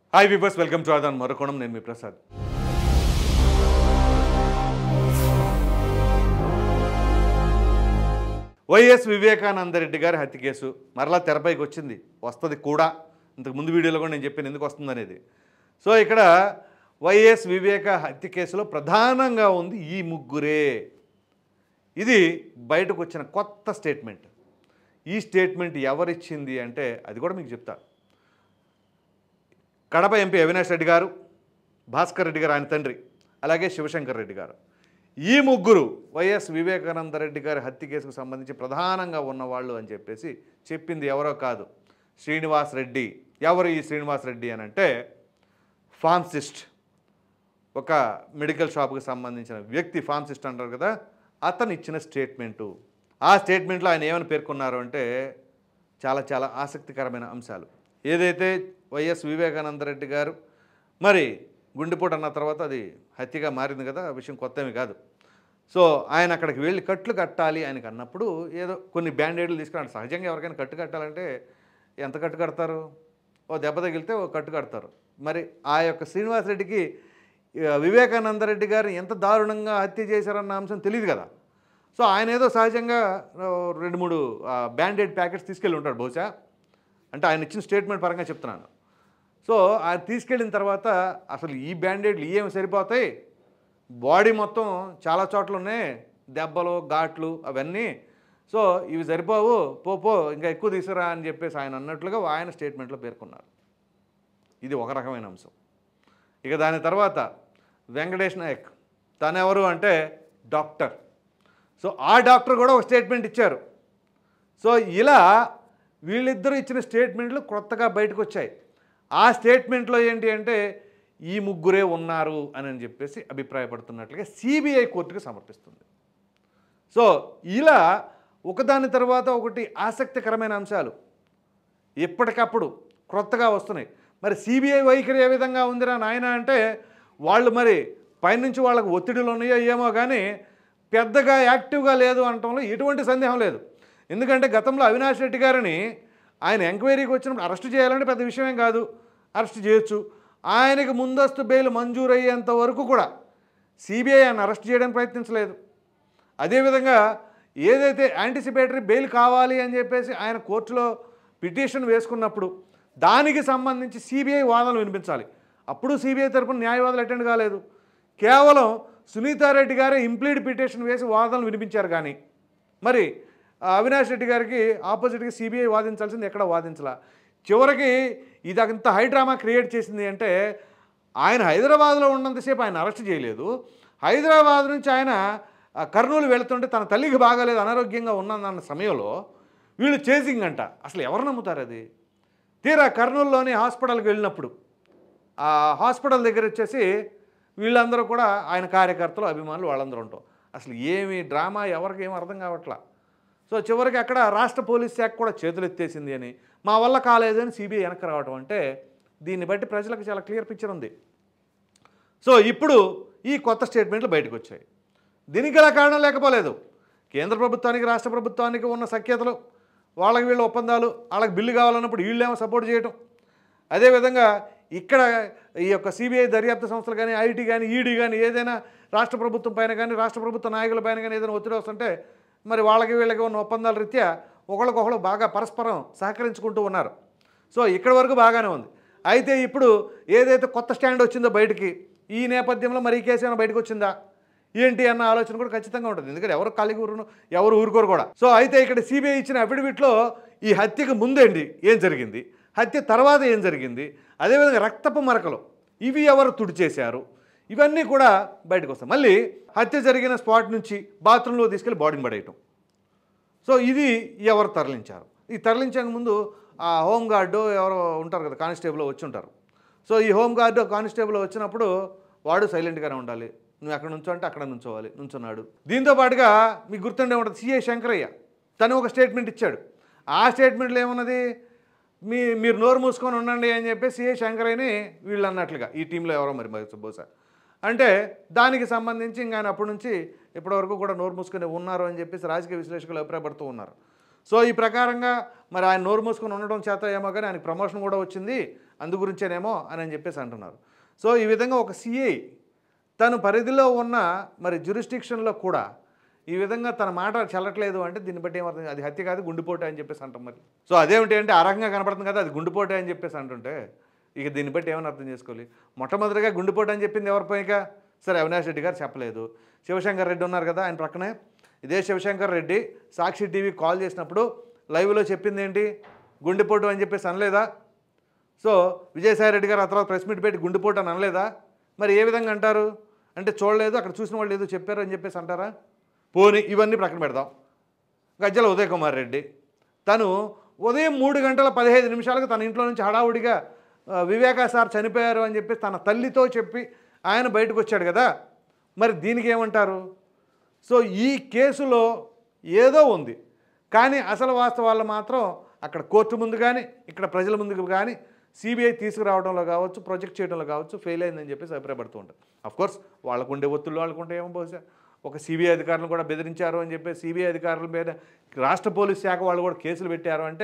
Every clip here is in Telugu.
హాయ్ విబర్స్ వెల్కమ్ టు ఆదాన్ మరొకోణం నేను మీ ప్రసాద్ వైఎస్ వివేకానంద రెడ్డి గారి హత్య కేసు మరలా తెరపైకి వచ్చింది వస్తుంది కూడా ఇంతకు ముందు వీడియోలో కూడా నేను చెప్పాను ఎందుకు వస్తుంది అనేది సో ఇక్కడ వైఎస్ వివేక హత్య కేసులో ప్రధానంగా ఉంది ఈ ముగ్గురే ఇది బయటకు వచ్చిన కొత్త స్టేట్మెంట్ ఈ స్టేట్మెంట్ ఎవరిచ్చింది అంటే అది కూడా మీకు చెప్తా కడప ఎంపీ అవినాష్ రెడ్డి గారు భాస్కర్ రెడ్డి గారు ఆయన తండ్రి అలాగే శివశంకర్ రెడ్డి గారు ఈ ముగ్గురు వైఎస్ వివేకానంద రెడ్డి గారి హత్య కేసుకు సంబంధించి ప్రధానంగా ఉన్నవాళ్ళు అని చెప్పేసి చెప్పింది ఎవరో కాదు శ్రీనివాస్ రెడ్డి ఎవరు ఈ శ్రీనివాస్ రెడ్డి అని అంటే ఫార్మసిస్ట్ ఒక మెడికల్ షాప్కి సంబంధించిన వ్యక్తి ఫార్మసిస్ట్ అంటారు కదా అతను ఇచ్చిన స్టేట్మెంటు ఆ స్టేట్మెంట్లో ఆయన ఏమని పేర్కొన్నారు అంటే చాలా చాలా ఆసక్తికరమైన అంశాలు ఏదైతే వైఎస్ వివేకానంద రెడ్డి గారు మరి గుండెపోటు అన్న తర్వాత అది హత్యగా మారింది కదా ఆ విషయం కొత్తవి కాదు సో ఆయన అక్కడికి వెళ్ళి కట్లు కట్టాలి ఆయనకు అన్నప్పుడు ఏదో కొన్ని బ్యాండేడ్లు తీసుకురాడు సహజంగా ఎవరికైనా కట్టు కట్టాలంటే ఎంత కట్టు కడతారు ఓ దెబ్బ తగిలితే ఓ కట్టు కడతారు మరి ఆ యొక్క శ్రీనివాసరెడ్డికి ఆ, వివేకానంద రెడ్డి గారు ఎంత దారుణంగా హత్య చేశారన్న అంశం తెలియదు కదా సో ఆయన ఏదో సహజంగా ఆ, రెండు మూడు బ్యాండేడ్ ప్యాకెట్స్ తీసుకెళ్ళి ఉంటాడు బహుశా అంటే ఆయన ఇచ్చిన స్టేట్మెంట్ పరంగా చెప్తున్నాను సో ఆయన తీసుకెళ్ళిన తర్వాత అసలు ఈ బ్యాండేడ్లు ఏమి సరిపోతాయి బాడీ మొత్తం చాలా చోట్ల ఉన్నాయి దెబ్బలు ఘాట్లు అవన్నీ సో ఇవి సరిపోవు పో పో ఇంకా ఎక్కువ తీసుకురా అని చెప్పేసి ఆయన అన్నట్లుగా ఆయన స్టేట్మెంట్లో పేర్కొన్నారు ఇది ఒక రకమైన అంశం ఇక దాని తర్వాత వెంకటేష్ నాయక్ తను ఎవరు అంటే డాక్టర్ సో ఆ డాక్టర్ కూడా ఒక స్టేట్మెంట్ ఇచ్చారు సో ఇలా వీళ్ళిద్దరూ ఇచ్చిన స్టేట్మెంట్లు కొత్తగా బయటకు వచ్చాయి ఆ స్టేట్మెంట్లో ఏంటి అంటే ఈ ముగ్గురే ఉన్నారు అని అని చెప్పేసి అభిప్రాయపడుతున్నట్లుగా సిబిఐ కోర్టుకు సమర్పిస్తుంది సో ఇలా ఒకదాని తర్వాత ఒకటి ఆసక్తికరమైన అంశాలు ఎప్పటికప్పుడు క్రొత్తగా వస్తున్నాయి మరి సిబిఐ వైఖరి ఏ విధంగా ఉందిరా నాయన అంటే వాళ్ళు మరి పైనుంచి వాళ్ళకు ఒత్తిడిలు ఉన్నాయో ఏమో కానీ పెద్దగా యాక్టివ్గా లేదు అనటంలో ఎటువంటి సందేహం లేదు ఎందుకంటే గతంలో అవినాష్ రెడ్డి గారిని ఆయన ఎంక్వైరీకి వచ్చినప్పుడు అరెస్ట్ చేయాలంటే పెద్ద విషయమేం కాదు అరెస్ట్ చేయొచ్చు ఆయనకి ముందస్తు బెయిల్ మంజూరు అయ్యేంత వరకు కూడా సిబిఐ ఆయన అరెస్ట్ చేయడానికి ప్రయత్నించలేదు అదేవిధంగా ఏదైతే యాంటిసిపేటరీ బెయిల్ కావాలి అని చెప్పేసి ఆయన కోర్టులో పిటిషన్ వేసుకున్నప్పుడు దానికి సంబంధించి సిబిఐ వాదనలు వినిపించాలి అప్పుడు సిబిఐ తరపున న్యాయవాదులు అటెండ్ కాలేదు కేవలం సునీతారెడ్డి గారే ఇంప్లీడ్ పిటిషన్ వేసి వాదనలు వినిపించారు కానీ మరి ఆ అవినాష్ రెడ్డి గారికి ఆపోజిట్గా సిబిఐ వాదించాల్సింది ఎక్కడ వాదించలా చివరికి ఇది అంత హై డ్రామా క్రియేట్ చేసింది అంటే ఆయన హైదరాబాద్లో ఉన్నంతసేపు ఆయన అరెస్ట్ చేయలేదు హైదరాబాద్ నుంచి ఆయన ఆ, కర్నూలు వెళుతుంటే తన తల్లికి బాగాలేదు అనారోగ్యంగా ఉన్నదన్న సమయంలో వీళ్ళు చేసింగ్ అంట అసలు ఎవరు నమ్ముతారు అది తీరా కర్నూలులోని హాస్పిటల్కి వెళ్ళినప్పుడు ఆ హాస్పిటల్ దగ్గర వచ్చేసి వీళ్ళందరూ కూడా ఆయన కార్యకర్తలు అభిమానులు వాళ్ళందరూ ఉంటాం అసలు ఏమి డ్రామా ఎవరికి ఏం అర్థం కావట్లా సో చివరికి అక్కడ రాష్ట్ర పోలీస్ శాఖ కూడా చేతులు ఎత్తేసింది అని మా వల్ల కాలేదని సిబిఐ వెనక్కి రావటం అంటే దీన్ని బట్టి ప్రజలకు చాలా క్లియర్ పిక్చర్ ఉంది సో ఇప్పుడు ఈ కొత్త స్టేట్మెంట్లు బయటకు వచ్చాయి దీనికి గల కారణం లేకపోలేదు కేంద్ర ప్రభుత్వానికి రాష్ట్ర ప్రభుత్వానికి ఉన్న సఖ్యతలు వాళ్ళకి వీళ్ళ ఒప్పందాలు వాళ్ళకి బిల్లు కావాలన్నప్పుడు వీళ్ళేమో సపోర్ట్ చేయటం అదేవిధంగా ఇక్కడ ఈ యొక్క సిబిఐ దర్యాప్తు సంస్థలు కానీ ఐటీ కానీ ఈడీ కానీ ఏదైనా రాష్ట్ర ప్రభుత్వం పైన కానీ రాష్ట్ర ప్రభుత్వ నాయకుల పైన కానీ ఏదైనా ఒత్తిడి వస్తుంటే మరి వాళ్ళకి వీళ్ళకి ఉన్న ఒప్పందాల రీత్యా ఒకళ్ళకొకళ్ళు బాగా పరస్పరం సహకరించుకుంటూ ఉన్నారు సో ఇక్కడి వరకు బాగానే ఉంది అయితే ఇప్పుడు ఏదైతే కొత్త స్టాండ్ వచ్చిందో బయటికి ఈ నేపథ్యంలో మరి ఈ కేసు ఏమైనా బయటకు వచ్చిందా ఏంటి అన్న ఆలోచన కూడా ఖచ్చితంగా ఉంటుంది ఎందుకంటే ఎవరు ఖాళీగా ఊరును ఎవరు ఊరుకోరు కూడా సో అయితే ఇక్కడ సిబిఐ ఇచ్చిన అఫిడవిట్లో ఈ హత్యకు ముందేంటి ఏం జరిగింది హత్య తర్వాత ఏం జరిగింది అదేవిధంగా రక్తపు మరకలు ఇవి ఎవరు తుడిచేశారు ఇవన్నీ కూడా బయటకు వస్తాయి మళ్ళీ హత్య జరిగిన స్పాట్ నుంచి బాత్రూంలో తీసుకెళ్ళి బాడీని పడేయటం సో ఇది ఎవరు తరలించారు ఈ తరలించక ముందు ఆ హోమ్ గార్డు ఎవరో ఉంటారు కదా కానిస్టేబుల్ వచ్చి ఉంటారు సో ఈ హోమ్ గార్డు కానిస్టేబుల్ వచ్చినప్పుడు వాడు సైలెంట్గానే ఉండాలి నువ్వు ఎక్కడ నుంచో అంటే అక్కడ నుంచోవాలి నుంచున్నాడు దీంతో పాటుగా మీకు గుర్తుండే ఉంటుంది సిఐ శంకరయ్య తను ఒక స్టేట్మెంట్ ఇచ్చాడు ఆ స్టేట్మెంట్లో ఏమున్నది మీ మీరు నోరు మూసుకొని ఉండండి అని చెప్పి సిఐ శంకరయ్యని వీళ్ళు అన్నట్లుగా ఈ టీంలో ఎవరో మరి మరి బహుశా అంటే దానికి సంబంధించి ఇంకా ఆయన అప్పటి నుంచి ఇప్పటివరకు కూడా నోరు మూసుకొని ఉన్నారు అని చెప్పేసి రాజకీయ విశ్లేషకులు అభిప్రాయపడుతూ ఉన్నారు సో ఈ ప్రకారంగా మరి ఆయన నోరు మూసుకొని ఉండడం చేత ఏమో కానీ ఆయనకి ప్రమోషన్ కూడా వచ్చింది అందు గురించేనేమో అని అని చెప్పేసి అంటున్నారు సో ఈ విధంగా ఒక సిఐ తను పరిధిలో ఉన్న మరి జ్యూరిస్టిక్షన్లో కూడా ఈ విధంగా తన మాట చెల్లట్లేదు అంటే దీన్ని బట్టి ఏమర్థం అది హత్య కాదు గుండెపోటు అని చెప్పేసి అంటాం మరి సో అదేమిటి అంటే ఆ రకంగా కనపడుతుంది కదా అది గుండెపోటు అని చెప్పేసి అంటుంటే ఇక దీన్ని బట్టి ఏమైనా అర్థం చేసుకోవాలి మొట్టమొదటిగా గుండెపోటు అని చెప్పింది ఎవరి పోయిక సరే అవినాష్ రెడ్డి గారు చెప్పలేదు శివశంకర్ రెడ్డి ఉన్నారు కదా ఆయన ప్రక్కనే ఇదే శివశంకర్ రెడ్డి సాక్షి టీవీ కాల్ చేసినప్పుడు లైవ్లో చెప్పింది ఏంటి గుండెపోటు అని చెప్పేసి అనలేదా సో విజయసాయి రెడ్డి గారు ఆ తర్వాత ప్రెస్ మీట్ పెట్టి గుండెపోటు అని అనలేదా మరి ఏ విధంగా అంటారు అంటే చూడలేదు అక్కడ చూసిన వాళ్ళు ఏదో చెప్పారు అని చెప్పేసి అంటారా పోనీ ఇవన్నీ ప్రక్కన పెడదాం గజ్జల ఉదయ్ కుమార్ రెడ్డి తను ఉదయం మూడు గంటల పదిహేను నిమిషాలకు తన ఇంట్లో నుంచి హడావుడిగా ఆ, వివేకా సార్ చనిపోయారు అని చెప్పి తన తల్లితో చెప్పి ఆయన బయటకు వచ్చాడు కదా మరి దీనికి ఏమంటారు సో ఈ కేసులో ఏదో ఉంది కానీ అసలు వాస్తవాలు మాత్రం అక్కడ కోర్టు ముందు కానీ ఇక్కడ ప్రజల ముందుకు కానీ సిబిఐ తీసుకురావడంలో కావచ్చు ప్రొజెక్ట్ చేయడంలో కావచ్చు ఫెయిల్ అయిందని చెప్పేసి అభిప్రాయపడుతూ ఉంటారు అఫ్కోర్స్ వాళ్ళకు ఉండే ఒత్తులు వాళ్ళకు ఉంటే ఏమో బహుశా ఒక సిబిఐ అధికారులను కూడా బెదిరించారు అని చెప్పి సిబిఐ అధికారుల మీద రాష్ట్ర పోలీస్ శాఖ వాళ్ళు కూడా కేసులు పెట్టారు అంటే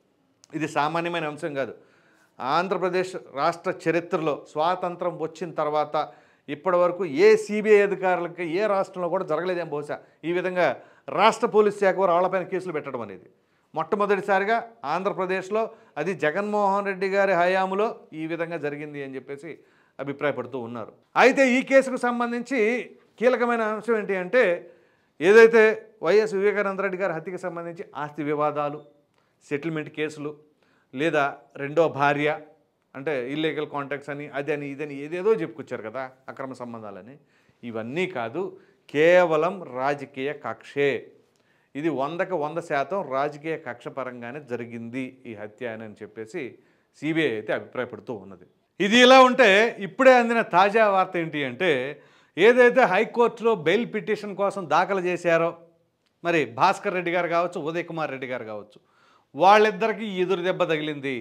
ఇది సామాన్యమైన అంశం కాదు ఆంధ్రప్రదేశ్ రాష్ట్ర చరిత్రలో స్వాతంత్రం వచ్చిన తర్వాత ఇప్పటి వరకు ఏ సిబిఐ అధికారులకి ఏ రాష్ట్రంలో కూడా జరగలేదేం బహుశా ఈ విధంగా రాష్ట్ర పోలీస్ శాఖ వారు వాళ్ళపైన కేసులు పెట్టడం అనేది మొట్టమొదటిసారిగా ఆంధ్రప్రదేశ్లో అది జగన్మోహన్ రెడ్డి గారి హయాంలో ఈ విధంగా జరిగింది అని చెప్పేసి అభిప్రాయపడుతూ ఉన్నారు అయితే ఈ కేసుకు సంబంధించి కీలకమైన అంశం ఏంటి అంటే ఏదైతే వైఎస్ వివేకానంద రెడ్డి గారి హత్యకి సంబంధించి ఆస్తి వివాదాలు సెటిల్మెంట్ కేసులు లేదా రెండో భార్య అంటే ఇల్లీగల్ కాంటాక్ట్స్ అని అది అని ఇదని ఏదేదో చెప్పుకొచ్చారు కదా అక్రమ సంబంధాలని ఇవన్నీ కాదు కేవలం రాజకీయ కక్షే ఇది వందకు వంద శాతం రాజకీయ కక్ష పరంగానే జరిగింది ఈ హత్య అని అని చెప్పేసి సిబిఐ అయితే అభిప్రాయపడుతూ ఉన్నది ఇది ఇలా ఉంటే ఇప్పుడే అందిన తాజా వార్త ఏంటి అంటే ఏదైతే హైకోర్టులో బెయిల్ పిటిషన్ కోసం దాఖలు చేశారో మరి భాస్కర్ రెడ్డి గారు కావచ్చు ఉదయ్ కుమార్ రెడ్డి గారు కావచ్చు వాళ్ళిద్దరికీ ఎదురు దెబ్బ తగిలింది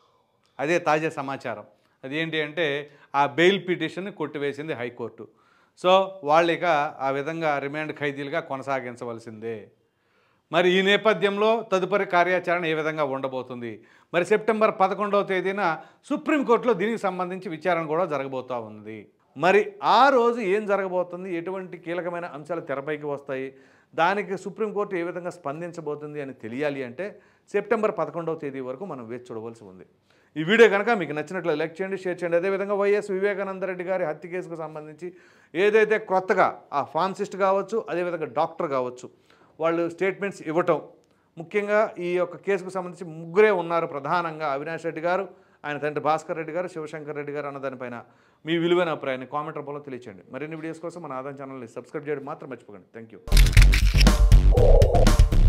అదే తాజా సమాచారం అదేంటి అంటే ఆ బెయిల్ పిటిషన్ని కొట్టివేసింది హైకోర్టు సో వాళ్ళు ఇక ఆ విధంగా రిమాండ్ ఖైదీలుగా కొనసాగించవలసిందే మరి ఈ నేపథ్యంలో తదుపరి కార్యాచరణ ఏ విధంగా ఉండబోతుంది మరి సెప్టెంబర్ పదకొండవ తేదీన సుప్రీంకోర్టులో దీనికి సంబంధించి విచారణ కూడా జరగబోతూ ఉంది మరి ఆ రోజు ఏం జరగబోతుంది ఎటువంటి కీలకమైన అంశాలు తెరపైకి వస్తాయి దానికి సుప్రీంకోర్టు ఏ విధంగా స్పందించబోతుంది అని తెలియాలి అంటే సెప్టెంబర్ పదకొండవ తేదీ వరకు మనం వేచి చూడవలసి ఉంది ఈ వీడియో కనుక మీకు నచ్చినట్లు లైక్ చేయండి షేర్ చేయండి అదేవిధంగా వైఎస్ వివేకానంద రెడ్డి గారి హత్య కేసుకు సంబంధించి ఏదైతే కొత్తగా ఆ ఫార్మసిస్ట్ కావచ్చు అదేవిధంగా డాక్టర్ కావచ్చు వాళ్ళు స్టేట్మెంట్స్ ఇవ్వటం ముఖ్యంగా ఈ యొక్క కేసుకు సంబంధించి ముగ్గురే ఉన్నారు ప్రధానంగా అవినాష్ రెడ్డి గారు ఆయన తండ్రి భాస్కర్ రెడ్డి గారు శివశంకర్ రెడ్డి గారు అన్న దానిపైన మీ విలువైన అభిప్రాయాన్ని కామెంట్ రూపంలో తెలియచేయండి మరిన్ని వీడియోస్ కోసం మన ఆదాయం ఛానల్ని సబ్స్క్రైబ్ చేయడం మాత్రం మర్చిపోకండి థ్యాంక్ యూ